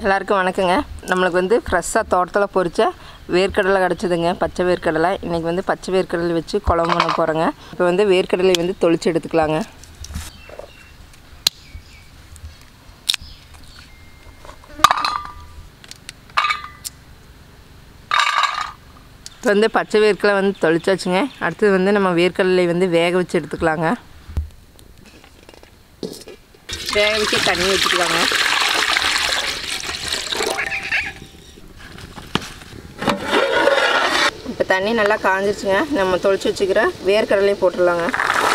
எல்லாருக்கும் வணக்கங்க நம்மளுக்கு வந்து ஃப்ரெஷ்ஷாக தோட்டத்தில் பொரிச்ச வேர்க்கடலை கிடச்சிதுங்க பச்சை வேர்க்கடலை இன்றைக்கி வந்து பச்சை வேர்க்கடலை வச்சு குழம்பு பண்ண போகிறோங்க இப்போ வந்து வேர்க்கடலை வந்து தொளிச்சு எடுத்துக்கலாங்க இப்போ வந்து பச்சை வேர்க்கடலை வந்து தொளிச்சாச்சுங்க அடுத்தது வந்து நம்ம வேர்க்கடலை வந்து வேக வச்சு எடுத்துக்கலாங்க வேக வச்சு தண்ணி வச்சுக்கலாங்க இப்போ தண்ணி நல்லா காஞ்சிருச்சுங்க நம்ம தொளிச்சு வச்சுக்கிற வேர்க்கடலையும் போட்டுடலாங்க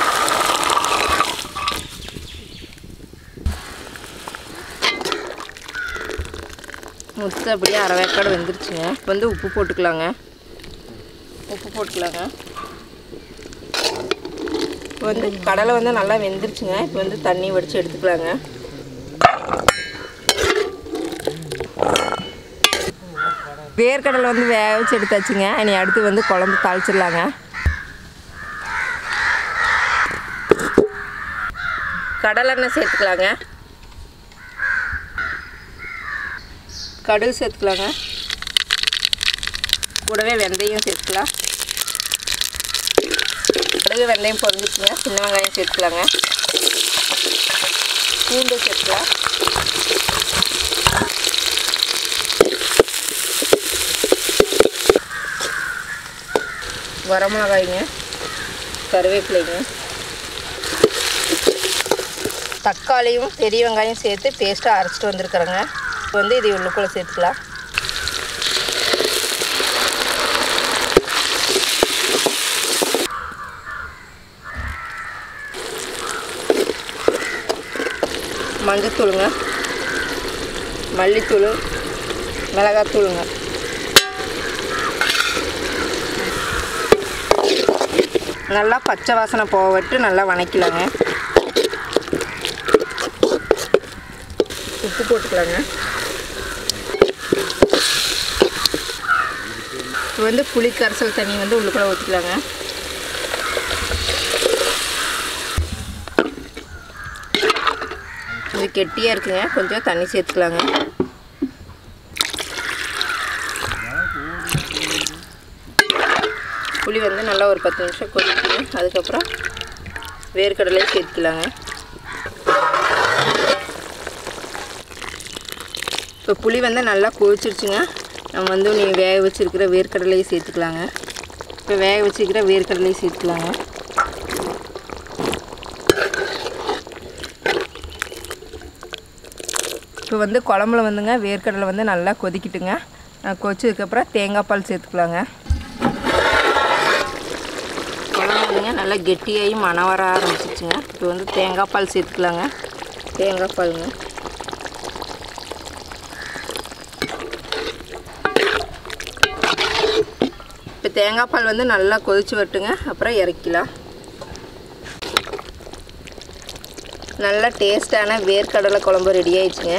முத்து அப்படியே அரை வேக்காடு வெந்துருச்சுங்க இப்போ வந்து உப்பு போட்டுக்கலாங்க உப்பு போட்டுக்கலாங்க இப்போ வந்து கடலை வந்து நல்லா வெந்துருச்சுங்க இப்போ வந்து தண்ணி வடித்து எடுத்துக்கலாங்க வேர்க்கடலை வந்து வேக வச்சு எடுத்தாச்சுங்க இனி அடுத்து வந்து குழம்பு தாளிச்சிடலாங்க கடலெண்ணெய் சேர்த்துக்கலாங்க கடுகு சேர்த்துக்கலாங்க கூடவே வெந்தயம் சேர்த்துக்கலாம் கடுகு வெந்தயம் பொரிஞ்சிச்சுங்க சின்ன வெங்காயம் சேர்த்துக்கலாங்க பூண்டு சேர்த்துக்கலாம் வரமிளகாய்ங்க கருவேப்பிலைங்க தக்காளியும் பெரிய வெங்காயம் சேர்த்து பேஸ்ட்டாக அரைச்சிட்டு வந்திருக்கிறேங்க இப்போ வந்து இது உள்ளுக்குள்ளே சேர்த்துக்கலாம் மஞ்சத்தூளுங்க மல்லித்தூள் மிளகாத்தூளுங்க நல்லா பச்சை வாசனை போக விட்டு நல்லா வணக்கலாங்க உப்பு போட்டுக்கலாங்க இப்போ வந்து புளி கரைசல் தண்ணி வந்து உள்ளுக்குள்ளே ஊற்றிக்கலாங்க இது கெட்டியாக இருக்குங்க கொஞ்சம் தண்ணி சேர்த்துக்கலாங்க புளி வந்து நல்லா ஒரு பத்து நிமிஷம் கொதிக்குங்க அதுக்கப்புறம் வேர்க்கடலை சேர்த்துக்கலாங்க இப்போ புளி வந்து நல்லா கொதிச்சிருச்சுங்க நம்ம வந்து நீ வேக வச்சுருக்கிற வேர்க்கடலையை சேர்த்துக்கலாங்க இப்போ வேக வச்சுருக்கிற வேர்க்கடலையை சேர்த்துக்கலாங்க இப்போ வந்து குழம்புல வந்துங்க வேர்க்கடலை வந்து நல்லா கொதிக்கிட்டுங்க கொதிச்சதுக்கப்புறம் தேங்காய் பால் சேர்த்துக்கலாங்க குழம்பு வந்துங்க நல்லா கெட்டியாகி மணம் வர ஆரம்பிச்சிச்சுங்க இப்போ வந்து தேங்காய் பால் சேர்த்துக்கலாங்க தேங்காய் பாலுங்க இப்போ தேங்காய் பால் வந்து நல்லா கொதிச்சு வரட்டுங்க அப்புறம் இறக்கலாம் நல்லா டேஸ்டான வேர்க்கடலை குழம்பு ரெடி ஆயிடுச்சுங்க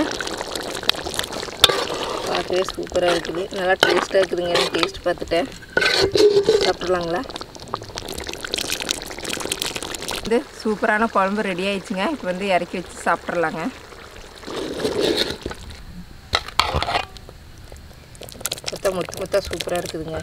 பார்க்கவே சூப்பராக இருக்குது நல்லா டேஸ்ட்டாக இருக்குதுங்க டேஸ்ட் பார்த்துட்டேன் சாப்பிட்லாங்களா இது சூப்பரான குழம்பு ரெடி ஆயிடுச்சுங்க இப்போ வந்து இறக்கி வச்சு சாப்பிட்றலாங்க முத்த முத்து முத்தா சூப்பராக இருக்குதுங்க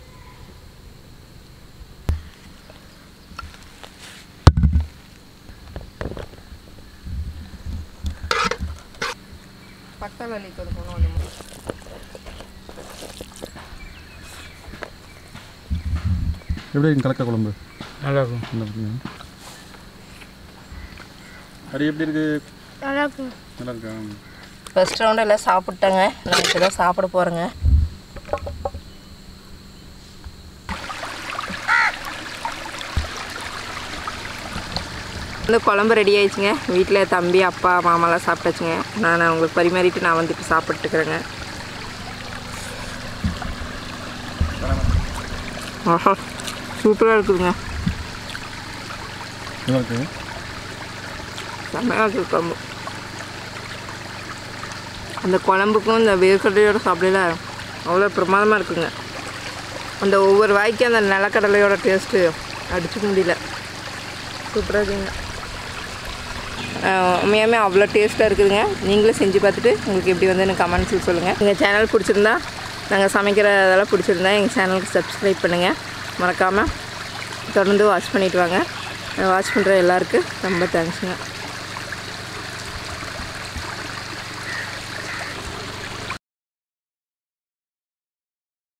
பக்கவலி கொடுக்கணும் ஒன்று எப்படி இருக்கு கலக்க குழம்பு நல்லா இருக்கும் நல்லா இருக்குங்க அது எப்படி இருக்கு நல்லா இருக்கும் நல்லா இருக்கா ஃபஸ்ட் ரவுண்டு எல்லாம் சாப்பிட்டாங்க நான் இப்போ தான் சாப்பிட போகிறேங்க இந்த குழம்பு ரெடி ஆயிடுச்சுங்க வீட்டில் தம்பி அப்பா மாமாலாம் சாப்பிட்டாச்சுங்க நான் அவங்களுக்கு பரிமாறிட்டு நான் வந்து இப்போ சாப்பிட்டுக்கிறேங்க ஆஹா சூப்பராக இருக்குதுங்க நல்லா இருக்கு செம்மையாக இருக்குது குழம்பு அந்த குழம்புக்கும் இந்த வேர்க்கடலையோட சாப்பிடல அவ்வளோ பிரமாதமாக இருக்குங்க அந்த ஒவ்வொரு வாய்க்கும் அந்த நிலக்கடலையோட டேஸ்ட்டு அடிச்சுக்க முடியல சூப்பராக இருக்குங்க அஹ் உண்மையாலுமே அவ்வளோ டேஸ்ட்டாக இருக்குதுங்க நீங்களும் செஞ்சு பார்த்துட்டு உங்களுக்கு எப்படி வந்து எனக்கு கமெண்ட்ஸில் சொல்லுங்கள் எங்கள் சேனல் பிடிச்சிருந்தா நாங்கள் சமைக்கிற இதெல்லாம் பிடிச்சிருந்தா எங்கள் சேனலுக்கு சப்ஸ்கிரைப் பண்ணுங்கள் மறக்காமல் தொடர்ந்து வாட்ச் பண்ணிட்டு வாங்க வாட்ச் பண்ணுற எல்லாருக்கும் ரொம்ப தேங்க்ஸுங்க